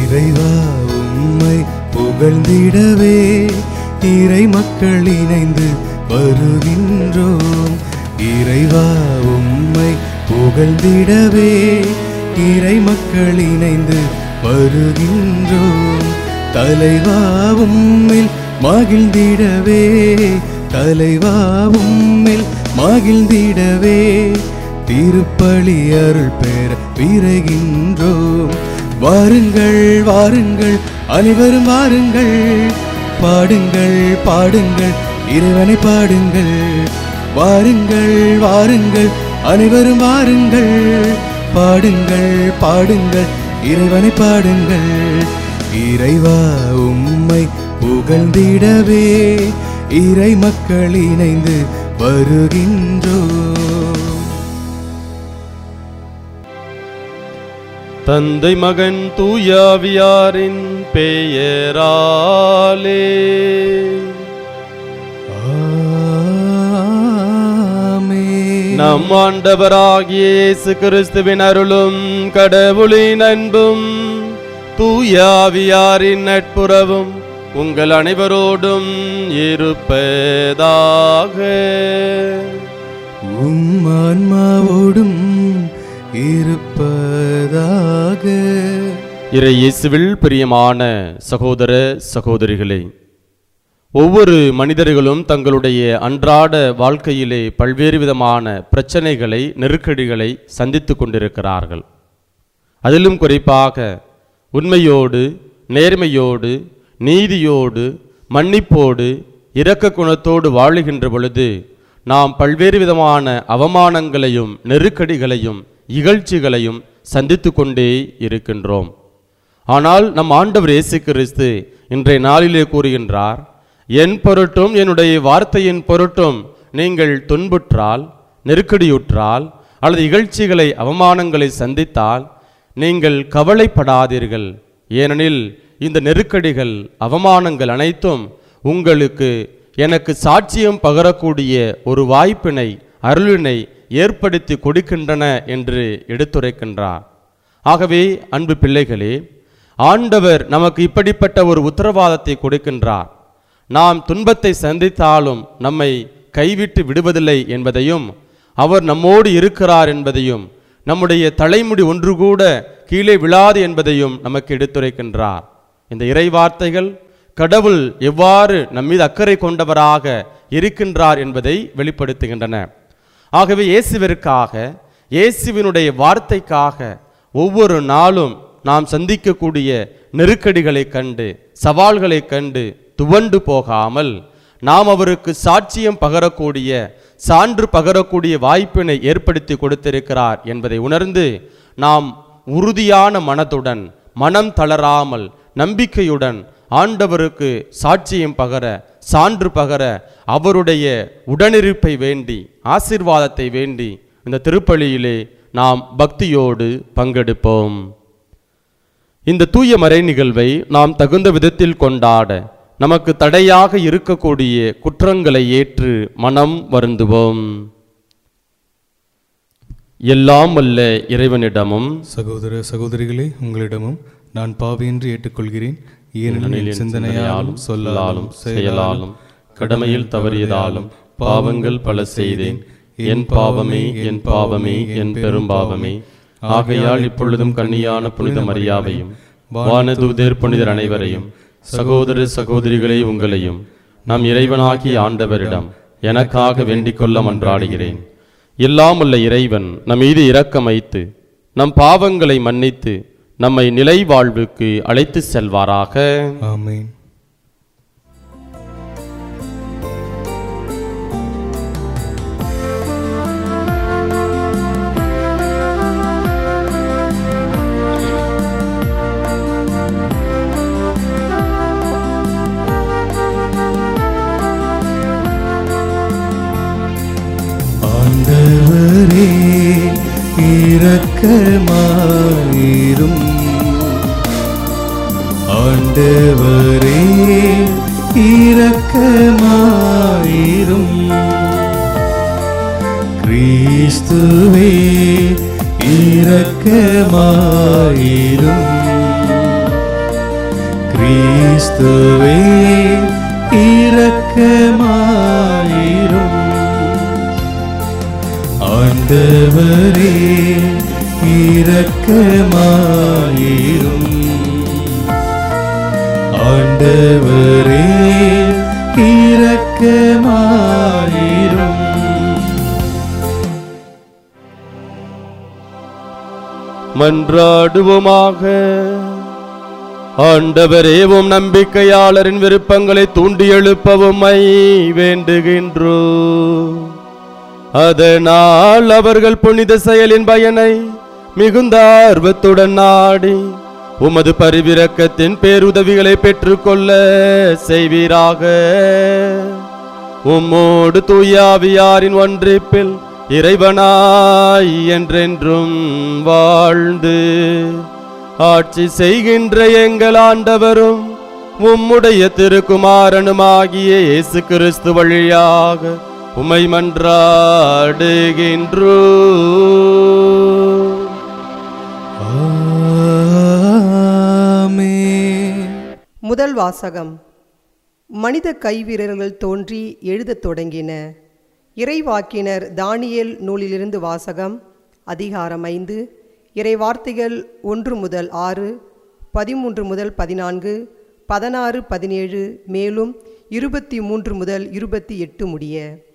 இறைவா உம்மை புகழ்ந்திடவே இறை மக்கள் இணைந்து வருகின்றோம் இறைவா உம்மை புகழ்ந்திடவே இறை மக்கள் இணைந்து வருகின்றோம் தலைவா உம்மில் மகிழ்ந்திடவே தலைவா உம்மில் மகிழ்ந்திடவே திருப்பலி அருள் பெற விரைகின்றோம் வாருங்கள் வாருங்கள் அனைவரும் வாருங்கள் பாடுங்கள் பாடுங்கள் இறைவனை பாடுங்கள் வாருங்கள் வாருங்கள் அனைவரும் வாருங்கள் பாடுங்கள் பாடுங்கள் இறைவனை பாடுங்கள் இறைவா உம்மை புகழ்ந்திடவே இறை மக்கள் இணைந்து வருகின்றோம் தந்தை மகன் தூயாவியாரின் பெயராலே ஆமென். நம் ஆண்டவராகிய இயேசு கிறிஸ்துவின் அருளும் கடவுளின் அன்பும் தூயாவியாரின் நட்புறவும் உங்கள் அனைவரோடும் இருப்பதாக உம் ஆன்மாவோடும் இருப்பதாக இறை இயேசுவில் பிரியமான சகோதர சகோதரிகளே ஒவ்வொரு மனிதர்களும் தங்களுடைய அன்றாட வாழ்க்கையிலே பல்வேறு விதமான பிரச்சனைகளை நெருக்கடிகளை சந்தித்து கொண்டிருக்கிறார்கள் அதிலும் குறிப்பாக உண்மையோடு நேர்மையோடு நீதியோடு மன்னிப்போடு இரக்க குணத்தோடு வாழுகின்ற பொழுது நாம் பல்வேறு விதமான அவமானங்களையும் நெருக்கடிகளையும் இகழ்ச்சிகளையும் சந்தித்து கொண்டே இருக்கின்றோம் ஆனால் நம் ஆண்டவர் இயேசு கிறிஸ்து இன்றைய நாளிலே கூறுகின்றார் என் பொருட்டும் என்னுடைய வார்த்தையின் பொருட்டும் நீங்கள் துன்புற்றால் நெருக்கடியுற்றால் அல்லது இகழ்ச்சிகளை அவமானங்களை சந்தித்தால் நீங்கள் கவலைப்படாதீர்கள் ஏனெனில் இந்த நெருக்கடிகள் அவமானங்கள் அனைத்தும் உங்களுக்கு எனக்கு சாட்சியம் பகரக்கூடிய ஒரு வாய்ப்பினை அருளினை ஏற்படுத்தி கொடுக்கின்றன என்று எடுத்துரைக்கின்றார் ஆகவே அன்பு பிள்ளைகளே ஆண்டவர் நமக்கு இப்படிப்பட்ட ஒரு உத்தரவாதத்தை கொடுக்கின்றார் நாம் துன்பத்தை சந்தித்தாலும் நம்மை கைவிட்டு விடுவதில்லை என்பதையும் அவர் நம்மோடு இருக்கிறார் என்பதையும் நம்முடைய தலைமுடி ஒன்று கூட கீழே விழாது என்பதையும் நமக்கு எடுத்துரைக்கின்றார் இந்த இறை வார்த்தைகள் கடவுள் எவ்வாறு நம்மீது அக்கறை கொண்டவராக இருக்கின்றார் என்பதை வெளிப்படுத்துகின்றன ஆகவே இயேசுவிற்காக இயேசுவினுடைய வார்த்தைக்காக ஒவ்வொரு நாளும் நாம் சந்திக்கக்கூடிய நெருக்கடிகளைக் கண்டு சவால்களைக் கண்டு துவண்டு போகாமல் நாம் அவருக்கு சாட்சியம் பகரக்கூடிய சான்று பகரக்கூடிய வாய்ப்பினை ஏற்படுத்தி கொடுத்திருக்கிறார் என்பதை உணர்ந்து நாம் உறுதியான மனதுடன் மனம் தளராமல் நம்பிக்கையுடன் ஆண்டவருக்கு சாட்சியம் பகர சான்று பகர அவருடைய உடனிருப்பை வேண்டி ஆசீர்வாதத்தை வேண்டி இந்த திருப்பலியிலே நாம் பக்தியோடு பங்கெடுப்போம் இந்த தூய மறை நிகழ்வை நாம் தகுந்த விதத்தில் கொண்டாட நமக்கு தடையாக இருக்கக்கூடிய குற்றங்களை ஏற்று மனம் வருந்துவோம் எல்லாம் வல்ல இறைவனிடமும் சகோதர சகோதரிகளே உங்களிடமும் நான் பாவியின்றி ஏற்றுக்கொள்கிறேன் ஏனெனில் என் சிந்தனையாலும் சொல்லாலும் செயலாலும் கடமையில் தவறியதாலும் பாவங்கள் பல செய்தேன் என் பாவமே என் பாவமே என் பெரும்பாவமே ஆகையால் இப்பொழுதும் கன்னியான புனித மரியாவையும் வானதூதர் புனிதர் அனைவரையும் சகோதர சகோதரிகளே உங்களையும் நம் இறைவனாகிய ஆண்டவரிடம் எனக்காக வேண்டிக் கொள்ள மன்றாடுகிறேன் எல்லாம் உள்ள இறைவன் நம் மீது இரக்கம் வைத்து நம் பாவங்களை மன்னித்து நம்மை நிலை வாழ்வுக்கு அழைத்து செல்வாராக ஆமென் ஆண்டவரே இரக்கமாயிரும் ஆண்டவரே இரக்கமாயிரும் கிறிஸ்துவே இரக்கமாயிரும் கிறிஸ்துவே இரக்கமாயிரும் ஆண்டவரே இரக்கமாயிரும் ஆண்டவரே இரக்கமாயிரும் மன்றாடுவோமாக ஆண்டவரே உம் நம்பிக்கையாளரின் விருப்பங்களை தூண்டி எழுப்பவுமை வேண்டுகின்றோ அதனால் அவர்கள் புனித செயலின் பயனை மிகுந்த ஆர்வத்துடன் நாடி உமது பரிவிரக்கத்தின் பேருதவிகளை பெற்றுக்கொள்ள செய்வீராக உம்மோடு தூயாவியாரின் ஒன்றிப்பில் இறைவனாய் என்றென்றும் வாழ்ந்து ஆட்சி செய்கின்ற எங்கள் ஆண்டவரும் உம்முடைய திருக்குமாரனுமாகிய இயேசு கிறிஸ்து வழியாக உமை மன்றாடுகின்றோ ஆமென் முதல் வாசகம் மனித கைவீரர்கள் தோன்றி எழுதத் தொடங்கின இறைவாக்கினர் தானியேல் நூலிலிருந்து வாசகம் அதிகாரம் ஐந்து இறைவார்த்தைகள் ஒன்று முதல் ஆறு பதிமூன்று முதல் பதினான்கு பதினாறு பதினேழு மேலும் இருபத்தி மூன்று முதல் இருபத்தி எட்டு முடிய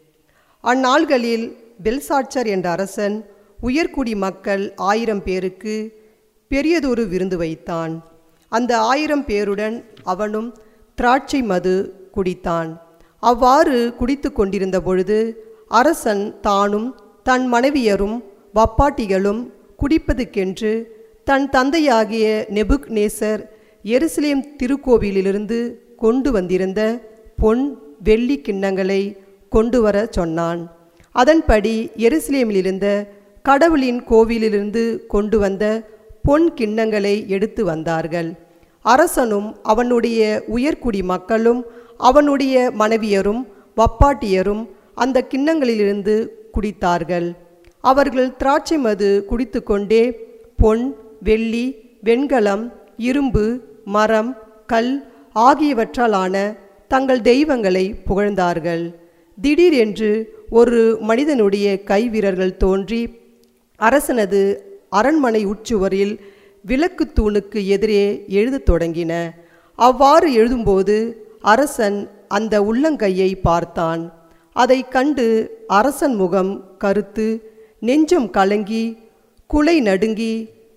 அந்நாள்களில் பெல்சாட்சர் என்ற அரசன் உயர்குடி மக்கள் ஆயிரம் பேருக்கு பெரியதொரு விருந்து வைத்தான் அந்த ஆயிரம் பேருடன் அவனும் திராட்சை மது குடித்தான் அவ்வாறு குடித்து கொண்டிருந்த பொழுது அரசன் தானும் தன் மனைவியரும் வப்பாட்டிகளும் குடிப்பதுக்கென்று தன் தந்தையாகிய நெபுக் நேசர் எருசலேம் திருக்கோவிலிலிருந்து கொண்டு வந்திருந்த பொன் வெள்ளி கிண்ணங்களை கொண்டு வர சொன்னான் அதன்படி எருசலேமிலிருந்த கடவுளின் கோவிலிலிருந்து கொண்டு வந்த பொன் கிண்ணங்களை எடுத்து வந்தார்கள் அரசனும் அவனுடைய உயர்குடி மக்களும் அவனுடைய மனைவியரும் வப்பாட்டியரும் அந்த கிண்ணங்களிலிருந்து குடித்தார்கள் அவர்கள் திராட்சை மது குடித்துக்கொண்டே பொன் வெள்ளி வெண்கலம் இரும்பு மரம் கல் ஆகியவற்றாலான தங்கள் தெய்வங்களை புகழ்ந்தார்கள் திடீரென்று ஒரு மனிதனுடைய கைவீரர்கள் தோன்றி அரசனது அரண்மனை உட்சுவரில் விளக்குத் தூணுக்கு எதிரே எழுதத் தொடங்கின அவ்வாறு எழுதும்போது அரசன் அந்த உள்ளங்கையை பார்த்தான் அதை கண்டு அரசன் முகம் கருத்து நெஞ்சம் கலங்கி குலை நடுங்கி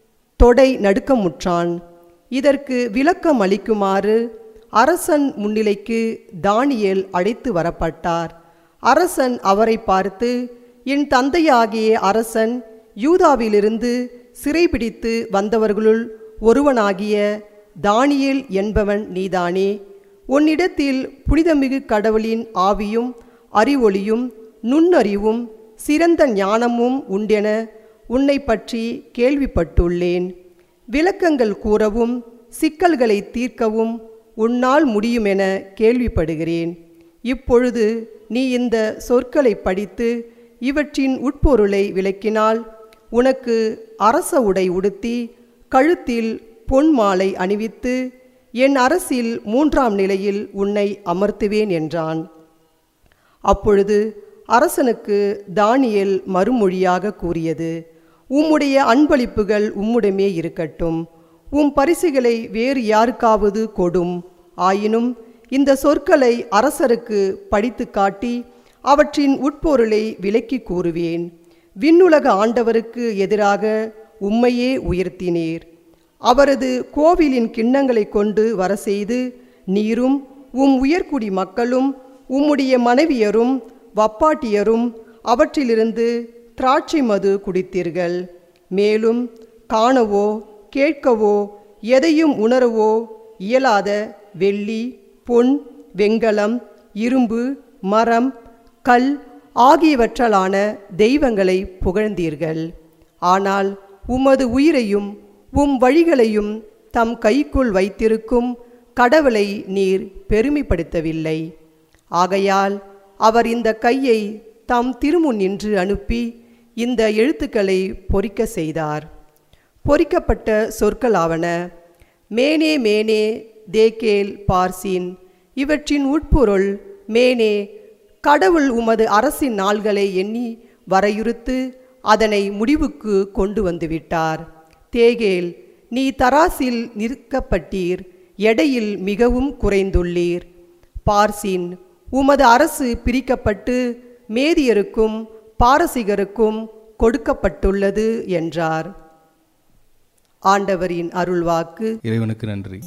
தொடை நடுக்கமுற்றான் இதற்கு விளக்கம் அளிக்குமாறு அரசன் முன்னிலைக்கு தானியேல் அழைத்து வரப்பட்டார் அரசன் அவரை பார்த்து என் தந்தையாகிய அரசன் யூதாவிலிருந்து சிறைபிடித்து வந்தவர்களுள் ஒருவனாகிய தானியேல் என்பவன் நீதானே உன்னிடத்தில் புனிதமிகு கடவுளின் ஆவியும் அறிவொளியும் நுண்ணறிவும் சிறந்த ஞானமும் உண்டென உன்னை பற்றி கேள்விப்பட்டுள்ளேன் விளக்கங்கள் கூறவும் சிக்கல்களை தீர்க்கவும் உன்னால் முடியுமென கேள்விப்படுகிறேன் இப்பொழுது நீ இந்த சொற்களை படித்து இவற்றின் உட்பொருளை விளக்கினால் உனக்கு அரச உடை உடுத்தி கழுத்தில் பொன் மாலை அணிவித்து என் அரசில் மூன்றாம் நிலையில் உன்னை அமர்த்துவேன் என்றான் அப்பொழுது அரசனுக்கு தானியேல் மறுமொழியாக கூறியது உம்முடைய அன்பளிப்புகள் உம்முடமே இருக்கட்டும் உம் பரிசுகளை வேறு யாருக்காவது கொடும் ஆயினும் இந்த சொற்களை அரசருக்கு படித்து காட்டி அவற்றின் உட்பொருளை விளக்கி கூறுவேன் விண்ணுலக ஆண்டவருக்கு எதிராக உம்மையே உயர்த்தினீர் அவரது கோவிலின் கிண்ணங்களை கொண்டு வர செய்து நீரும் உம் உயர்குடி மக்களும் உம்முடைய மனைவியரும் வப்பாட்டியரும் அவற்றிலிருந்து திராட்சை மது குடித்தீர்கள் மேலும் காணவோ கேட்கவோ எதையும் உணரவோ இயலாத வெள்ளி பொன் வெண்கலம் இரும்பு மரம் கல் ஆகியவற்றாலான தெய்வங்களை புகழ்ந்தீர்கள் ஆனால் உமது உயிரையும் உம் வழிகளையும் தம் கைக்குள் வைத்திருக்கும் கடவுளை நீர் பெருமைப்படுத்தவில்லை ஆகையால் அவர் இந்த கையை தம் திருமுன் நின்று அனுப்பி இந்த எழுத்துக்களை பொறிக்க செய்தார் பொறிக்கப்பட்ட சொற்களாவன மேனே மேனே தேக்கேல் பார்சின் இவற்றின் உட்பொருள் மேனே கடவுள் உமது அரசின் நாள்களை எண்ணி வரையுறுத்து அதனை முடிவுக்கு கொண்டு வந்துவிட்டார் தேகேல் நீ தராசில் நிற்கப்பட்டீர் எடையில் மிகவும் குறைந்துள்ளீர் பார்சின் உமது அரசு பிரிக்கப்பட்டு மேதியருக்கும் பாரசீகருக்கும் கொடுக்கப்பட்டுள்ளது என்றார் ஆண்டவரின் அருள்வாக்கு இறைவனுக்கு நன்றி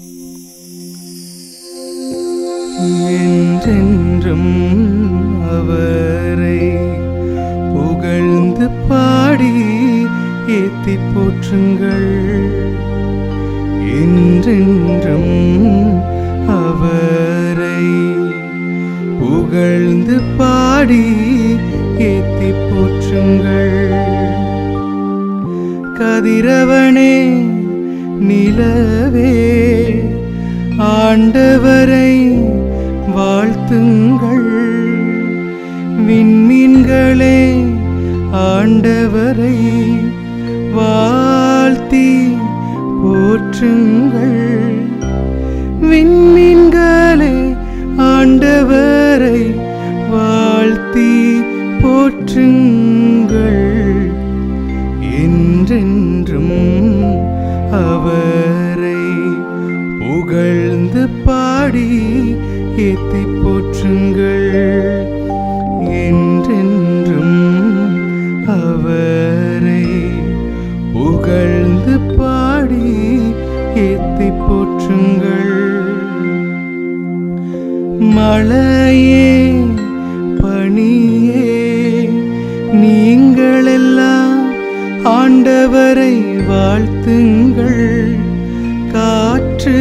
என்றென்றும் அவரை புகழ்ந்து பாடி ஏத்தி போற்றுங்கள் என்றென்றும் அவரை புகழ்ந்து பாடி ஏத்தி போற்றுங்கள் கதிரவனே நிலவே ஆண்டவரை வாழ்த்துங்கள் விண்மீன்களே ஆண்டவரை வாழ்த்தி போற்றுங்கள் விண்மீன்களே ஆண்டவரை வாழ்த்தி போற்றுங்கள் என்றென்றும் அவரை புகழ்ந்து பாடி ஏத்தி போற்றுங்கள் என்றென்றும் அவரை புகழ்ந்து பாடி ஏத்தி போற்றுங்கள் மழையே பனியே நீங்களெல்லாம் ஆண்டவரை வாழ்த்துங்கள் காற்று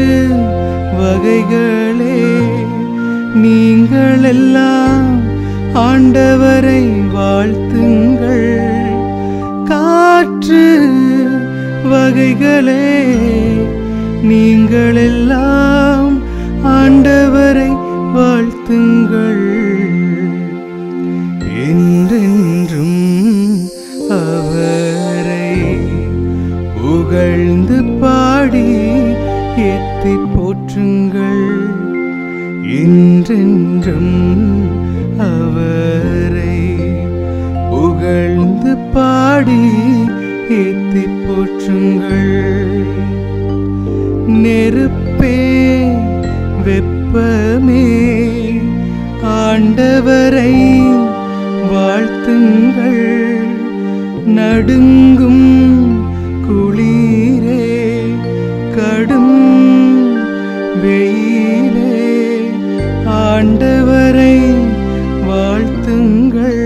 வகைகளே நீங்களெல்லாம் ஆண்டவரை வாழ்த்துங்கள் காற்று வகைகளே நீங்களெல்லாம் ஆண்டவரை வாழ்த்துங்கள் என்றென்றும் அவரை புகழ்ந்து பாடி ஏத்தி போற்றுங்கள் என்றென்றும் அவரை புகழ்ந்து பாடி ஏத்தி போற்றுங்கள் நெருப்பே வெப்பமே ஆண்டவரை வாழ்த்துங்கள் நடுங்கும் குளிரே கடும் வெயிலே ஆண்டவரை வாழ்த்துங்கள்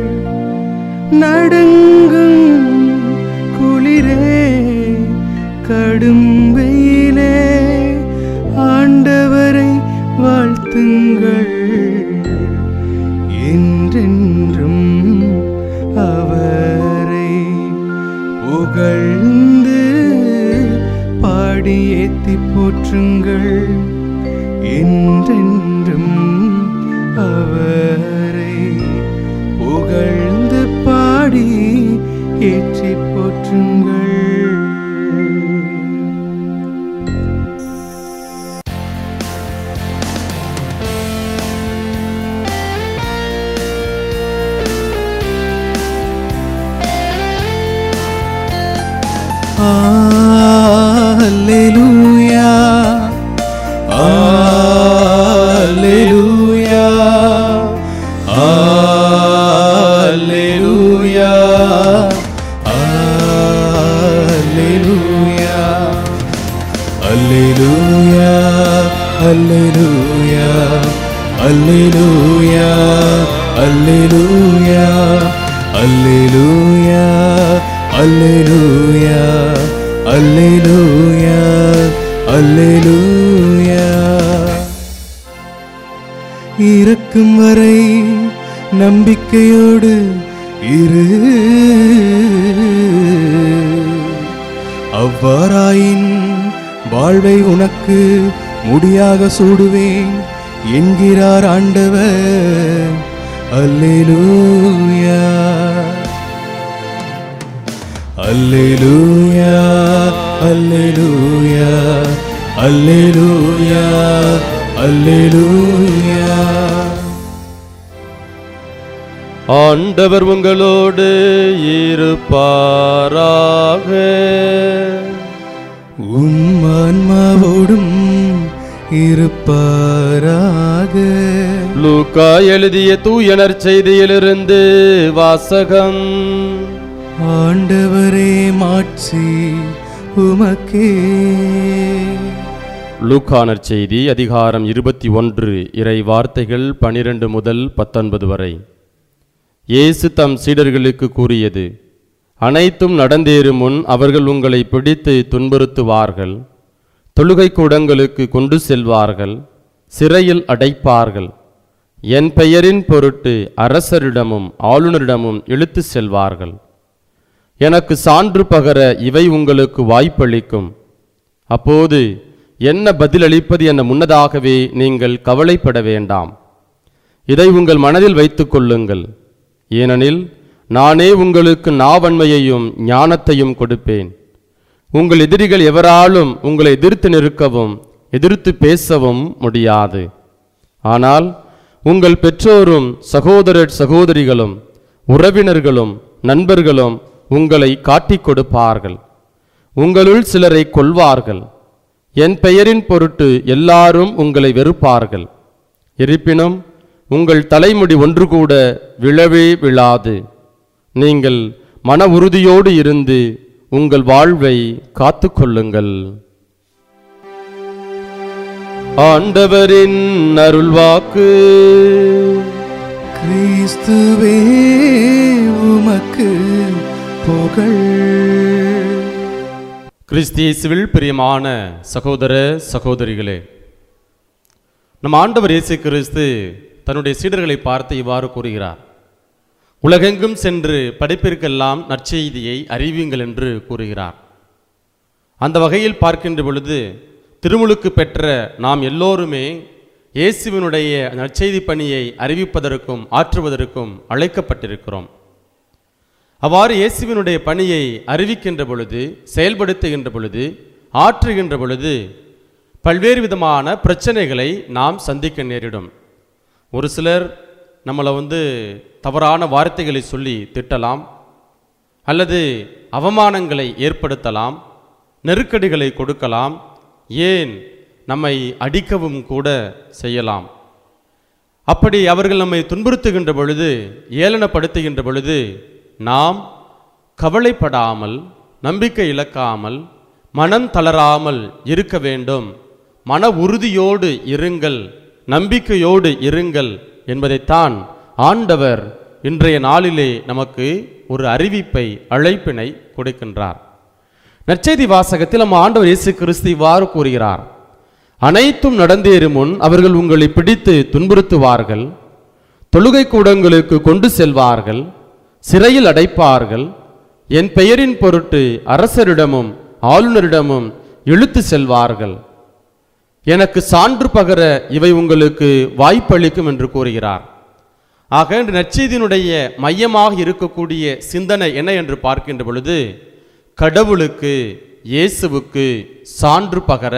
நடுங்கும் குளிரே கடும் வெயிலே ஆண்டவரை வாழ்த்துங்கள் என்றென்றும் அவரை புகழ்ந்து பாடி ஏத்தி போற்றுங்கள் என்றென்றும் அவரை புகழ்ந்து பாடி ஏற்றி போற்றுங்கள் Alleluia. Alleluia. Alleluia. Alleluia. Alleluia. Alleluia. Alleluia. Alleluia. Alleluia. Alleluia. Alleluia. Alleluia. இறக்கும் வரை நம்பிக்கையோடு இரு அவ்வாறாயின் வாழ்வை உனக்கு முடியாக சூடுவேன் என்கிறார் ஆண்டவர் அல்லேலூயா அல்லேலூயா அல்லேலூயா அல்லேலூயா அல்லேலூயா ஆண்டவர் உங்களோடு இருப்பாராக உம் ஆன்மாவோடும் இருப்பாராக லூக்கா எழுதிய தூயனர் செய்தியிலிருந்து வாசகம் ஆண்டவரே மாட்சி உமக்கே லூக்கானர் செய்தி அதிகாரம் இருபத்தி ஒன்று இறை வார்த்தைகள் பனிரெண்டு முதல் பத்தொன்பது வரை இயேசு தம் சீடர்களுக்கு கூறியது அனைத்தும் நடந்தேறும் முன் அவர்கள் உங்களை பிடித்து துன்புறுத்துவார்கள் தொழுகை கூடங்களுக்கு கொண்டு செல்வார்கள் சிறையில் அடைப்பார்கள் என் பெயரின் பொருட்டு அரசரிடமும் ஆளுநரிடமும் இழுத்து செல்வார்கள் எனக்கு சான்று பகர இவை உங்களுக்கு வாய்ப்பளிக்கும் அப்போது என்ன பதிலளிப்பது என முன்னதாகவே நீங்கள் கவலைப்பட வேண்டாம் இதை உங்கள் மனதில் வைத்துக் கொள்ளுங்கள் ஏனெனில் நானே உங்களுக்கு நாவன்மையையும் ஞானத்தையும் கொடுப்பேன் உங்கள் எதிரிகள் எவராலும் உங்களை எதிர்த்து நிற்கவும் எதிர்த்து பேசவும் முடியாது ஆனால் உங்கள் பெற்றோரும் சகோதரர் சகோதரிகளும் உறவினர்களும் நண்பர்களும் உங்களை காட்டிக் கொடுப்பார்கள் உங்களுள் சிலரை கொல்வார்கள் என் பெயரின் பொருட்டு எல்லாரும் உங்களை வெறுப்பார்கள் இருப்பினும் உங்கள் தலைமுடி ஒன்று கூட விழவே விழாது நீங்கள் மன உறுதியோடு இருந்து உங்கள் வாழ்வை காத்துக்கொள்ளுங்கள் ஆண்டவரின் அருள்வாக்கு கிறிஸ்துவே உமக்கு புகழ் கிறிஸ்தியேசுவில் பிரியமான சகோதர சகோதரிகளே நம் ஆண்டவர் இயேசு கிறிஸ்து தன்னுடைய சீடர்களை பார்த்து இவ்வாறு கூறுகிறார் உலகெங்கும் சென்று படைப்பிற்கெல்லாம் நற்செய்தியை அறிவியுங்கள் என்று கூறுகிறார் அந்த வகையில் பார்க்கின்ற பொழுது திருமுழுக்கு பெற்ற நாம் எல்லோருமே இயேசுவினுடைய நற்செய்தி பணியை அறிவிப்பதற்கும் ஆற்றுவதற்கும் அழைக்கப்பட்டிருக்கிறோம் அவ்வாறு இயேசுவினுடைய பணியை அறிவிக்கின்ற பொழுது செயல்படுத்துகின்ற பொழுது ஆற்றுகின்ற பொழுது பல்வேறு விதமான பிரச்சனைகளை நாம் சந்திக்க நேரிடும் ஒரு சிலர் நம்மளை வந்து தவறான வார்த்தைகளை சொல்லி திட்டலாம் அல்லது அவமானங்களை ஏற்படுத்தலாம் நெருக்கடிகளை கொடுக்கலாம் ஏன் நம்மை அடிக்கவும் கூட செய்யலாம் அப்படி அவர்கள் நம்மை துன்புறுத்துகின்ற பொழுது ஏளனப்படுத்துகின்ற பொழுது நாம் கவலைப்படாமல் நம்பிக்கை இழக்காமல் மனம் தளராமல் இருக்க வேண்டும் மன உறுதியோடு இருங்கள் நம்பிக்கையோடு இருங்கள் என்பதைத்தான் ஆண்டவர் இன்றைய நாளிலே நமக்கு ஒரு அறிவிப்பை அழைப்பினை கொடுக்கின்றார் நற்செய்தி வாசகத்தில் நம்ம ஆண்டவர் இயேசு கிறிஸ்து இவ்வாறு கூறுகிறார் அனைத்தும் நடந்தேறும் முன் அவர்கள் உங்களை பிடித்து துன்புறுத்துவார்கள் தொழுகை கூடங்களுக்கு கொண்டு செல்வார்கள் சிறையில் அடைப்பார்கள் என் பெயரின் பொருட்டு அரசரிடமும் ஆளுநரிடமும் இழுத்து செல்வார்கள் எனக்கு சான்று பகர இவை உங்களுக்கு வாய்ப்பளிக்கும் என்று கூறுகிறார் ஆக இந்த நற்செய்தியினுடைய மையமாக இருக்கக்கூடிய சிந்தனை என்ன என்று பார்க்கின்ற பொழுது கடவுளுக்கு இயேசுவுக்கு சான்று பகர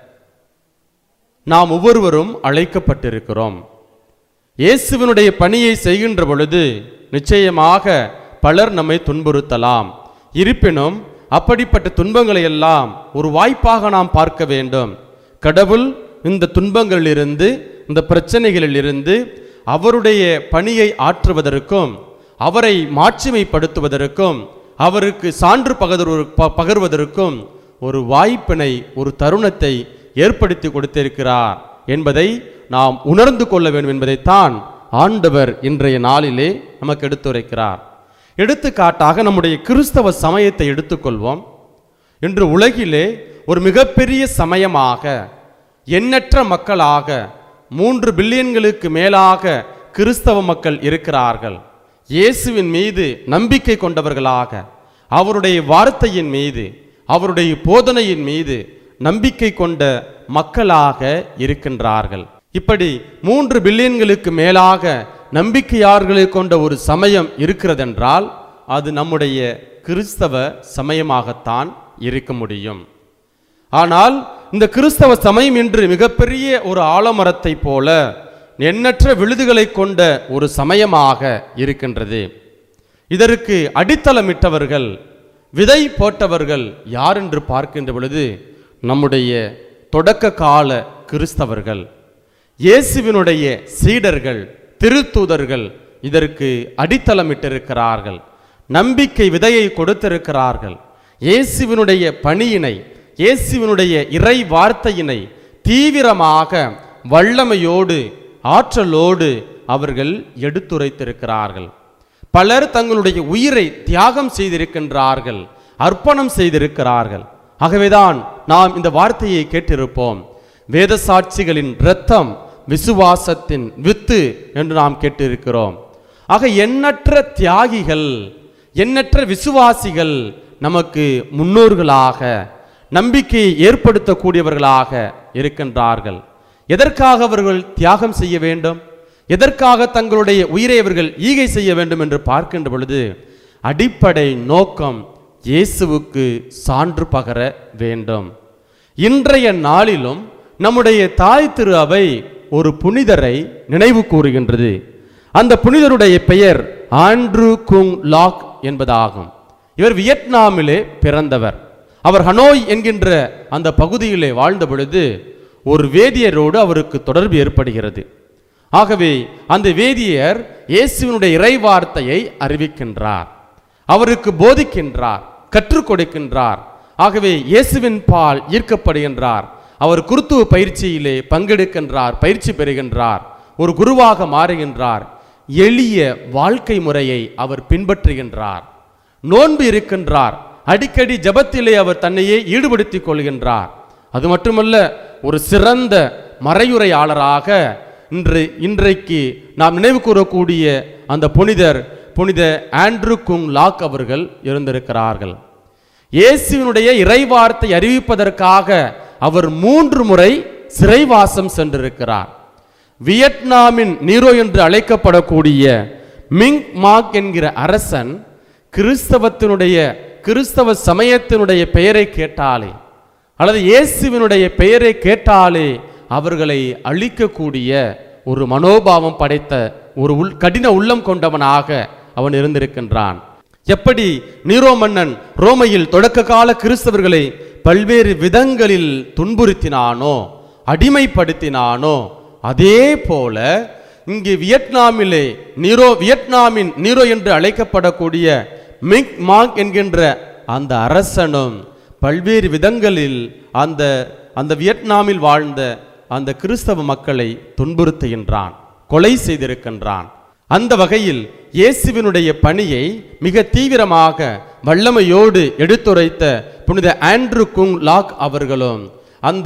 நாம் ஒவ்வொருவரும் அழைக்கப்பட்டிருக்கிறோம் இயேசுவினுடைய பணியை செய்கின்ற பொழுது நிச்சயமாக பலர் நம்மை துன்புறுத்தலாம் இருப்பினும் அப்படிப்பட்ட துன்பங்களை எல்லாம் ஒரு வாய்ப்பாக நாம் பார்க்க வேண்டும் கடவுள் இந்த துன்பங்களிலிருந்து இந்த பிரச்சனைகளிலிருந்து அவருடைய பணியை ஆற்றுவதற்கும் அவரை மாட்சிமைப்படுத்துவதற்கும் அவருக்கு சான்று பகரு ப- பகர்வதற்கும் ஒரு வாய்ப்பினை ஒரு தருணத்தை ஏற்படுத்தி கொடுத்திருக்கிறார் என்பதை நாம் உணர்ந்து கொள்ள வேண்டும் என்பதைத்தான் ஆண்டவர் இன்றைய நாளிலே நமக்கு எடுத்துரைக்கிறார் எடுத்துக்காட்டாக நம்முடைய கிறிஸ்தவ சமயத்தை எடுத்துக்கொள்வோம் இன்று உலகிலே ஒரு மிகப்பெரிய சமயமாக எண்ணற்ற மக்களாக மூன்று பில்லியன்களுக்கு மேலாக கிறிஸ்தவ மக்கள் இருக்கிறார்கள் இயேசுவின் மீது நம்பிக்கை கொண்டவர்களாக அவருடைய வார்த்தையின் மீது அவருடைய போதனையின் மீது நம்பிக்கை கொண்ட மக்களாக இருக்கின்றார்கள் இப்படி மூன்று பில்லியன்களுக்கு மேலாக நம்பிக்கையாளர்களை கொண்ட ஒரு சமயம் இருக்கிறதென்றால் அது நம்முடைய கிறிஸ்தவ சமயமாகத்தான் இருக்க முடியும் ஆனால் இந்த கிறிஸ்தவ சமயம் இன்று மிகப்பெரிய ஒரு ஆலமரத்தைப் போல எண்ணற்ற விழுதுகளை கொண்ட ஒரு சமயமாக இருக்கின்றது இதற்கு அடித்தளமிட்டவர்கள் விதை போட்டவர்கள் யார் என்று பார்க்கின்ற பொழுது நம்முடைய தொடக்க கால கிறிஸ்தவர்கள் இயேசுவினுடைய சீடர்கள் திருத்தூதர்கள் இதற்கு அடித்தளமிட்டிருக்கிறார்கள் நம்பிக்கை விதையை கொடுத்திருக்கிறார்கள் இயேசுவினுடைய பணியினை இயேசுவினுடைய இறை வார்த்தையினை தீவிரமாக வல்லமையோடு ஆற்றலோடு அவர்கள் எடுத்துரைத்திருக்கிறார்கள் பலர் தங்களுடைய உயிரை தியாகம் செய்திருக்கின்றார்கள் அர்ப்பணம் செய்திருக்கிறார்கள் ஆகவேதான் நாம் இந்த வார்த்தையை கேட்டிருப்போம் வேத சாட்சிகளின் இரத்தம் விசுவாசத்தின் வித்து என்று நாம் கேட்டிருக்கிறோம் ஆக எண்ணற்ற தியாகிகள் எண்ணற்ற விசுவாசிகள் நமக்கு முன்னோர்களாக நம்பிக்கையை ஏற்படுத்தக்கூடியவர்களாக இருக்கின்றார்கள் எதற்காக அவர்கள் தியாகம் செய்ய வேண்டும் எதற்காக தங்களுடைய உயிரை அவர்கள் ஈகை செய்ய வேண்டும் என்று பார்க்கின்ற பொழுது அடிப்படை நோக்கம் இயேசுவுக்கு சான்று பகர வேண்டும் இன்றைய நாளிலும் நம்முடைய தாய் திரு அவை ஒரு புனிதரை நினைவு கூறுகின்றது அந்த புனிதருடைய பெயர் ஆண்ட்ரூ குங் லாக் என்பதாகும் இவர் வியட்நாமிலே பிறந்தவர் அவர் ஹனோய் என்கின்ற அந்த பகுதியிலே வாழ்ந்த பொழுது ஒரு வேதியரோடு அவருக்கு தொடர்பு ஏற்படுகிறது ஆகவே அந்த வேதியர் இயேசுவினுடைய இறைவார்த்தையை அறிவிக்கின்றார் அவருக்கு போதிக்கின்றார் கற்றுக் கொடுக்கின்றார் ஆகவே இயேசுவின் பால் ஈர்க்கப்படுகின்றார் அவர் குருத்துவ பயிற்சியிலே பங்கெடுக்கின்றார் பயிற்சி பெறுகின்றார் ஒரு குருவாக மாறுகின்றார் எளிய வாழ்க்கை முறையை அவர் பின்பற்றுகின்றார் நோன்பு இருக்கின்றார் அடிக்கடி ஜெபத்திலே அவர் தன்னையே ஈடுபடுத்திக் கொள்கின்றார் அது மட்டுமல்ல ஒரு சிறந்த மறையுரையாளராக இன்று இன்றைக்கு நாம் நினைவு கூறக்கூடிய அந்த புனிதர் புனித ஆண்ட்ரூ குங் லாக் அவர்கள் இருந்திருக்கிறார்கள் இயேசுவினுடைய இறைவார்த்தை அறிவிப்பதற்காக அவர் மூன்று முறை சிறைவாசம் சென்றிருக்கிறார் வியட்நாமின் நீரோ என்று அழைக்கப்படக்கூடிய மிங் மாக் என்கிற அரசன் கிறிஸ்தவத்தினுடைய கிறிஸ்தவ சமயத்தினுடைய பெயரை கேட்டாலே அல்லது இயேசுவினுடைய பெயரை கேட்டாலே அவர்களை அழிக்கக்கூடிய ஒரு மனோபாவம் படைத்த ஒரு உள் கடின உள்ளம் கொண்டவனாக அவன் இருந்திருக்கின்றான் எப்படி நீரோ மன்னன் ரோமையில் தொடக்க கால கிறிஸ்தவர்களை பல்வேறு விதங்களில் துன்புறுத்தினானோ அடிமைப்படுத்தினானோ அதே போல இங்கு வியட்நாமிலே நீரோ வியட்நாமின் நீரோ என்று அழைக்கப்படக்கூடிய மிக் மாங் என்கின்ற அந்த அரசனும் பல்வேறு விதங்களில் அந்த அந்த வியட்நாமில் வாழ்ந்த அந்த கிறிஸ்தவ மக்களை துன்புறுத்துகின்றான் கொலை செய்திருக்கின்றான் அந்த வகையில் இயேசுவினுடைய பணியை மிக தீவிரமாக வல்லமையோடு எடுத்துரைத்த புனித ஆண்ட்ரூ குங் லாக் அவர்களும் அந்த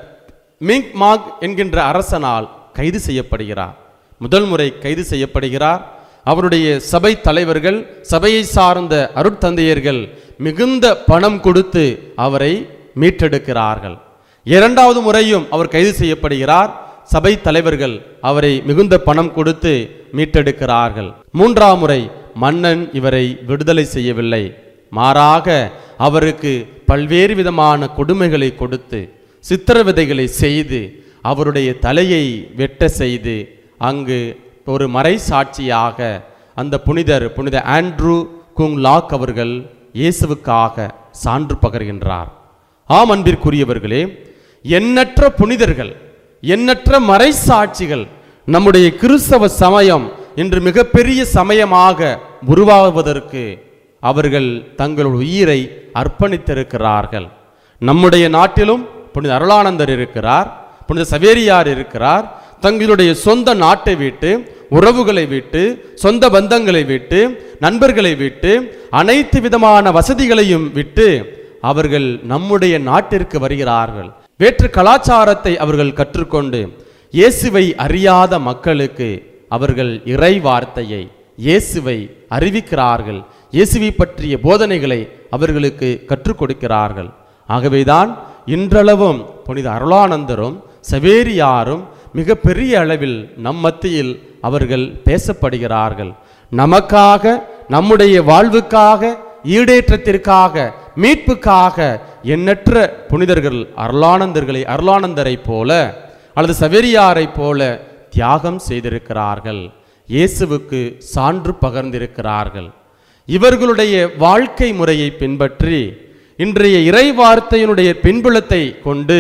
மிங் மாக் என்கின்ற அரசனால் கைது செய்யப்படுகிறார் முதல் முறை கைது செய்யப்படுகிறார் அவருடைய சபை தலைவர்கள் சபையை சார்ந்த அருட்தந்தையர்கள் மிகுந்த பணம் கொடுத்து அவரை மீட்டெடுக்கிறார்கள் இரண்டாவது முறையும் அவர் கைது செய்யப்படுகிறார் சபை தலைவர்கள் அவரை மிகுந்த பணம் கொடுத்து மீட்டெடுக்கிறார்கள் மூன்றாம் முறை மன்னன் இவரை விடுதலை செய்யவில்லை மாறாக அவருக்கு பல்வேறு விதமான கொடுமைகளை கொடுத்து சித்திரவதைகளை செய்து அவருடைய தலையை வெட்ட செய்து அங்கு ஒரு மறை சாட்சியாக அந்த புனிதர் புனித ஆண்ட்ரூ குங் லாக் அவர்கள் இயேசுவுக்காக சான்று பகர்கின்றார் ஆம் அன்பிற்குரியவர்களே எண்ணற்ற புனிதர்கள் எண்ணற்ற மறை சாட்சிகள் நம்முடைய கிறிஸ்தவ சமயம் இன்று மிகப்பெரிய சமயமாக உருவாவதற்கு அவர்கள் தங்கள் உயிரை அர்ப்பணித்திருக்கிறார்கள் நம்முடைய நாட்டிலும் புனித அருளானந்தர் இருக்கிறார் புனித சவேரியார் இருக்கிறார் தங்களுடைய சொந்த நாட்டை விட்டு உறவுகளை விட்டு சொந்த பந்தங்களை விட்டு நண்பர்களை விட்டு அனைத்து விதமான வசதிகளையும் விட்டு அவர்கள் நம்முடைய நாட்டிற்கு வருகிறார்கள் வேற்று கலாச்சாரத்தை அவர்கள் கற்றுக்கொண்டு இயேசுவை அறியாத மக்களுக்கு அவர்கள் இறை வார்த்தையை இயேசுவை அறிவிக்கிறார்கள் இயேசுவை பற்றிய போதனைகளை அவர்களுக்கு கற்றுக் கொடுக்கிறார்கள் ஆகவேதான் இன்றளவும் புனித அருளானந்தரும் சவேரியாரும் மிக பெரிய அளவில் நம் மத்தியில் அவர்கள் பேசப்படுகிறார்கள் நமக்காக நம்முடைய வாழ்வுக்காக ஈடேற்றத்திற்காக மீட்புக்காக எண்ணற்ற புனிதர்கள் அருளானந்தர்களை அருளானந்தரைப் போல அல்லது சவேரியாரைப் போல தியாகம் செய்திருக்கிறார்கள் இயேசுவுக்கு சான்று பகர்ந்திருக்கிறார்கள் இவர்களுடைய வாழ்க்கை முறையை பின்பற்றி இன்றைய இறை வார்த்தையினுடைய பின்புலத்தை கொண்டு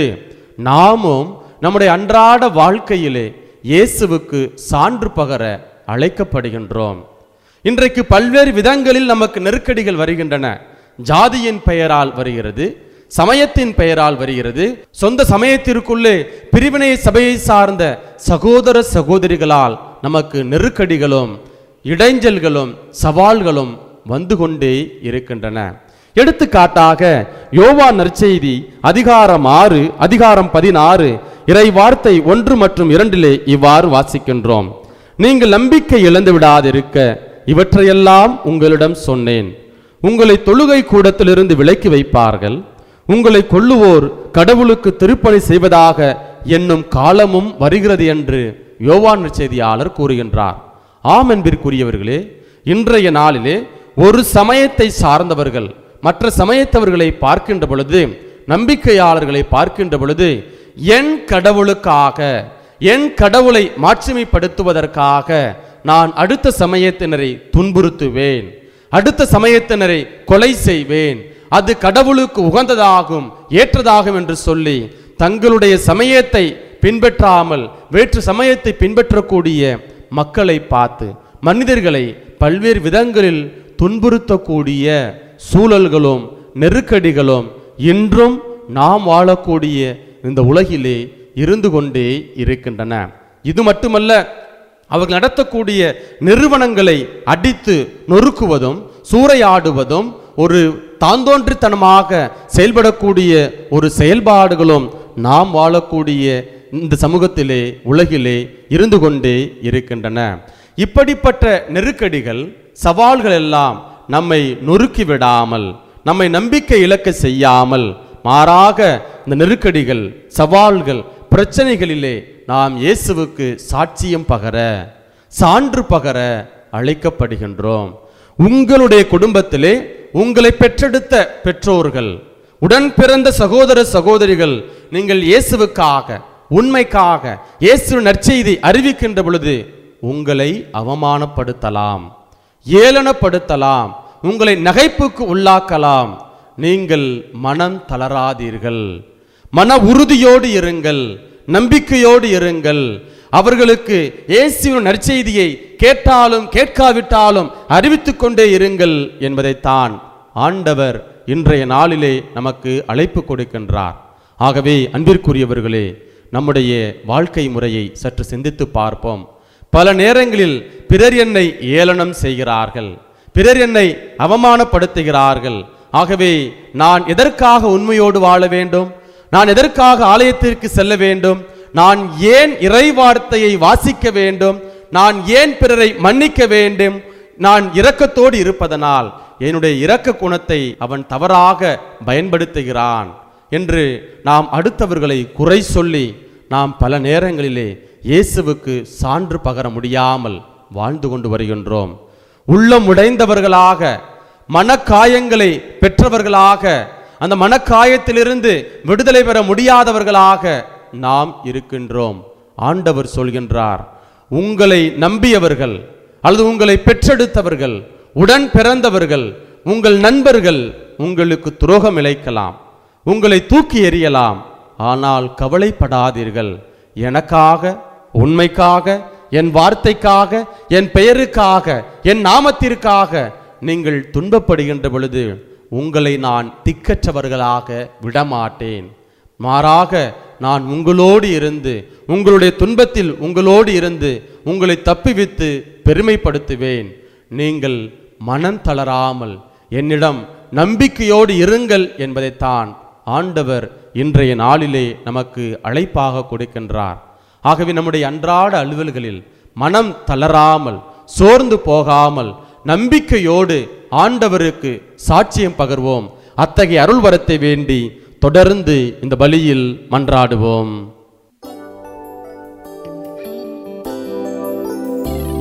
நாமும் நம்முடைய அன்றாட வாழ்க்கையிலே இயேசுவுக்கு சான்று பகர அழைக்கப்படுகின்றோம் இன்றைக்கு பல்வேறு விதங்களில் நமக்கு நெருக்கடிகள் வருகின்றன ஜாதியின் பெயரால் வருகிறது சமயத்தின் பெயரால் வருகிறது சொந்த சமயத்திற்குள்ளே பிரிவினை சபையை சார்ந்த சகோதர சகோதரிகளால் நமக்கு நெருக்கடிகளும் இடைஞ்சல்களும் சவால்களும் வந்து கொண்டே இருக்கின்றன எடுத்துக்காட்டாக யோவா நற்செய்தி அதிகாரம் ஆறு அதிகாரம் பதினாறு இறை வார்த்தை ஒன்று மற்றும் இரண்டிலே இவ்வாறு வாசிக்கின்றோம் நீங்கள் நம்பிக்கை இழந்து விடாதிருக்க இவற்றையெல்லாம் உங்களிடம் சொன்னேன் உங்களை தொழுகை கூடத்திலிருந்து விலக்கி வைப்பார்கள் உங்களை கொல்லுவோர் கடவுளுக்கு திருப்பணி செய்வதாக என்னும் காலமும் வருகிறது என்று யோவான் செய்தியாளர் கூறுகின்றார் ஆம் என்பிற்குரியவர்களே இன்றைய நாளிலே ஒரு சமயத்தை சார்ந்தவர்கள் மற்ற சமயத்தவர்களை பார்க்கின்ற பொழுது நம்பிக்கையாளர்களை பார்க்கின்ற பொழுது என் கடவுளுக்காக என் கடவுளை மாட்சிமைப்படுத்துவதற்காக நான் அடுத்த சமயத்தினரை துன்புறுத்துவேன் அடுத்த சமயத்தினரை கொலை செய்வேன் அது கடவுளுக்கு உகந்ததாகும் ஏற்றதாகும் என்று சொல்லி தங்களுடைய சமயத்தை பின்பற்றாமல் வேற்று சமயத்தை பின்பற்றக்கூடிய மக்களை பார்த்து மனிதர்களை பல்வேறு விதங்களில் துன்புறுத்தக்கூடிய சூழல்களும் நெருக்கடிகளும் இன்றும் நாம் வாழக்கூடிய இந்த உலகிலே இருந்து கொண்டே இருக்கின்றன இது மட்டுமல்ல அவர்கள் நடத்தக்கூடிய நிறுவனங்களை அடித்து நொறுக்குவதும் சூறையாடுவதும் ஒரு தாந்தோன்றித்தனமாக செயல்படக்கூடிய ஒரு செயல்பாடுகளும் நாம் வாழக்கூடிய இந்த சமூகத்திலே உலகிலே இருந்து கொண்டே இருக்கின்றன இப்படிப்பட்ட நெருக்கடிகள் சவால்கள் எல்லாம் நம்மை நொறுக்கி விடாமல் நம்மை நம்பிக்கை இழக்க செய்யாமல் மாறாக இந்த நெருக்கடிகள் சவால்கள் பிரச்சனைகளிலே நாம் இயேசுவுக்கு சாட்சியம் பகர சான்று பகர அழைக்கப்படுகின்றோம் உங்களுடைய குடும்பத்திலே உங்களை பெற்றெடுத்த பெற்றோர்கள் உடன் பிறந்த சகோதர சகோதரிகள் நீங்கள் இயேசுவுக்காக உண்மைக்காக இயேசு நற்செய்தி அறிவிக்கின்ற பொழுது உங்களை அவமானப்படுத்தலாம் ஏளனப்படுத்தலாம் உங்களை நகைப்புக்கு உள்ளாக்கலாம் நீங்கள் மனம் தளராதீர்கள் மன உறுதியோடு இருங்கள் நம்பிக்கையோடு இருங்கள் அவர்களுக்கு இயேசுவின் நற்செய்தியை கேட்டாலும் கேட்காவிட்டாலும் அறிவித்துக் கொண்டே இருங்கள் என்பதைத்தான் ஆண்டவர் இன்றைய நாளிலே நமக்கு அழைப்பு கொடுக்கின்றார் ஆகவே அன்பிற்குரியவர்களே நம்முடைய வாழ்க்கை முறையை சற்று சிந்தித்து பார்ப்போம் பல நேரங்களில் பிறர் என்னை ஏளனம் செய்கிறார்கள் பிறர் என்னை அவமானப்படுத்துகிறார்கள் ஆகவே நான் எதற்காக உண்மையோடு வாழ வேண்டும் நான் எதற்காக ஆலயத்திற்கு செல்ல வேண்டும் நான் ஏன் இறை வார்த்தையை வாசிக்க வேண்டும் நான் ஏன் பிறரை மன்னிக்க வேண்டும் நான் இரக்கத்தோடு இருப்பதனால் என்னுடைய இரக்க குணத்தை அவன் தவறாக பயன்படுத்துகிறான் என்று நாம் அடுத்தவர்களை குறை சொல்லி நாம் பல நேரங்களிலே இயேசுவுக்கு சான்று பகர முடியாமல் வாழ்ந்து கொண்டு வருகின்றோம் உள்ளம் உடைந்தவர்களாக மனக்காயங்களை பெற்றவர்களாக அந்த மனக்காயத்திலிருந்து விடுதலை பெற முடியாதவர்களாக நாம் இருக்கின்றோம் ஆண்டவர் சொல்கின்றார் உங்களை நம்பியவர்கள் அல்லது உங்களை பெற்றெடுத்தவர்கள் உடன் பிறந்தவர்கள் உங்கள் நண்பர்கள் உங்களுக்கு துரோகம் இழைக்கலாம் உங்களை தூக்கி எறியலாம் ஆனால் கவலைப்படாதீர்கள் எனக்காக உண்மைக்காக என் வார்த்தைக்காக என் பெயருக்காக என் நாமத்திற்காக நீங்கள் துன்பப்படுகின்ற பொழுது உங்களை நான் திக்கற்றவர்களாக விடமாட்டேன் மாறாக நான் உங்களோடு இருந்து உங்களுடைய துன்பத்தில் உங்களோடு இருந்து உங்களை தப்பிவித்து பெருமைப்படுத்துவேன் நீங்கள் மனம் தளராமல் என்னிடம் நம்பிக்கையோடு இருங்கள் என்பதைத்தான் ஆண்டவர் இன்றைய நாளிலே நமக்கு அழைப்பாக கொடுக்கின்றார் ஆகவே நம்முடைய அன்றாட அலுவல்களில் மனம் தளராமல் சோர்ந்து போகாமல் நம்பிக்கையோடு ஆண்டவருக்கு சாட்சியம் பகர்வோம் அத்தகைய அருள் வரத்தை வேண்டி தொடர்ந்து இந்த பலியில் மன்றாடுவோம்